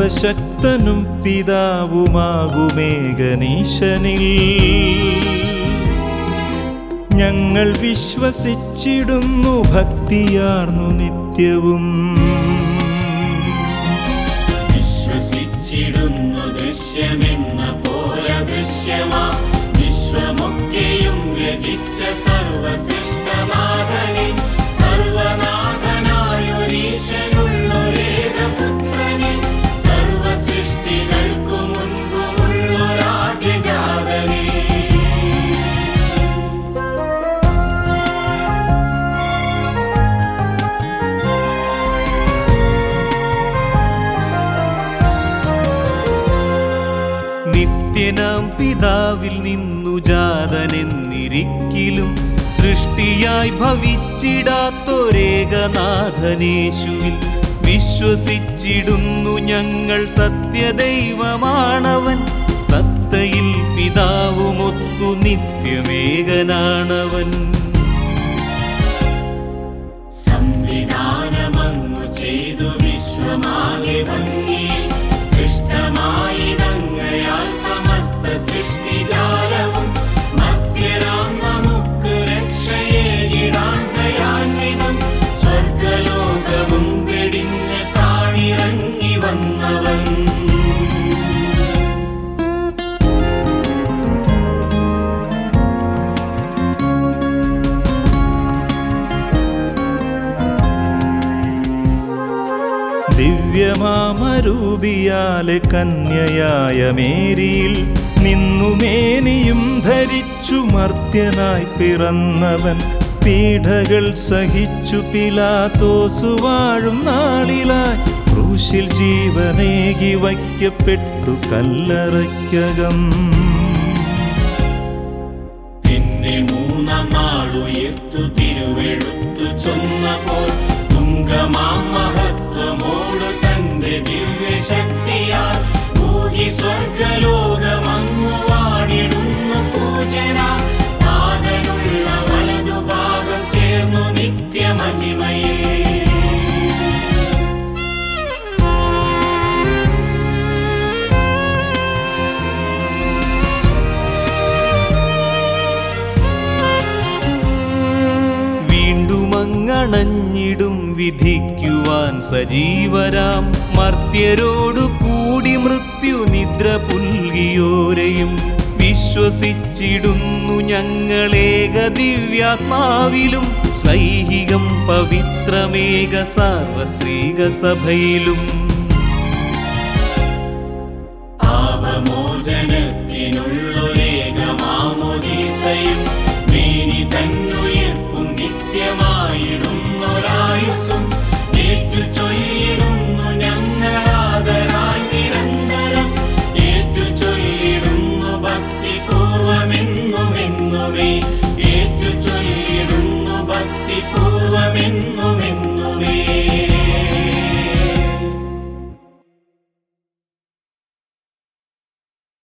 സർവശക്തനും പിതാവുമാകുമേകനീശനിൽ ഞങ്ങൾ വിശ്വസിച്ചിടുന്നു ഭക്തിയാർന്നു നിത്യവും വിശ്വസിച്ചിടുന്നു ദൃശ്യമെന്ന പോലെ ദൃശ്യമാ വിശ്വമൊക്കെയും രചിച്ച സർവസൃഷ്ടനാഥനെ സർവനാഥനായൊരീശനുള്ളൊരേകപുത്രനെ സർവസൃഷ്ടികൾക്കു മുൻപുമുള്ളൊരാദ്യജാതനെ നിത്യനാം പിതാവിൽ നിന്നു ജാതനെന്നിരിക്കിലും സൃഷ്ടിയായി ഭവിച്ചിടാത്തൊരേകനാഥനേശുവിൽ വിശ്വസിച്ചിടുന്നു ഞങ്ങൾ സത്യദൈവമാണവൻ സത്തയിൽ പിതാവുമൊത്തു നിത്യമേകനാണവൻ സംവിധാനമങ്ങു ചെയ്തു വിശ്വമാകെ ഭംഗിയിൽ സൃഷ്ടമായി തങ്ങയാൽ സമസ്ത സൃഷ്ടിജാലവും മധ്യരാം നമുക്ക് രക്ഷയേകിടാൻ ദയാന്വിതം സ്വർഗലോകവും വെടിഞ്ഞ് താണിറങ്ങി വന്നവൻ ദിവ്യമാമരൂപിയാലെ കന്യയായ മേരിയിൽ നിന്നുമേനിയും ധരിച്ചു മർത്യനായി പിറന്നവൻ പീഡകൾ സഹിച്ചു പിലാത്തോസു വാഴും നാളിലായി ക്രൂശിൽ ജീവനേകി വയ്ക്കപ്പെട്ടു കല്ലറയ്ക്കകം പിന്നെ മൂന്നാം നാളുയർത്തു തിരുവെഴുത്തു ചൊന്നപ്പോൾ തുങ്കമാം മഹത്വമോടു തന്റെ ദിവ്യശക്തിയാൽ ഭൂകി സ്വർഗലോകമങ്ങു വാണിടുന്നു പൂജന പാതനുള്ള വലതുഭാഗം ചേർന്നു നിത്യമഹിമയിൽ വീണ്ടും അങ്ങണഞ്ഞിടും വിധിക്കുവാൻ സജീവരാം മർത്യരോടു കൂടി മൃത്യു നിദ്ര പുൽകിയോരെയും വിശ്വസിച്ചിടുന്നു ഞങ്ങളേക ദിവ്യാത്മാവിലും ശ്ലൈഹികം പവിത്രമേക സാർവത്രിക സഭയിലും പാപമോചനത്തിനുള്ളൊരേകമാം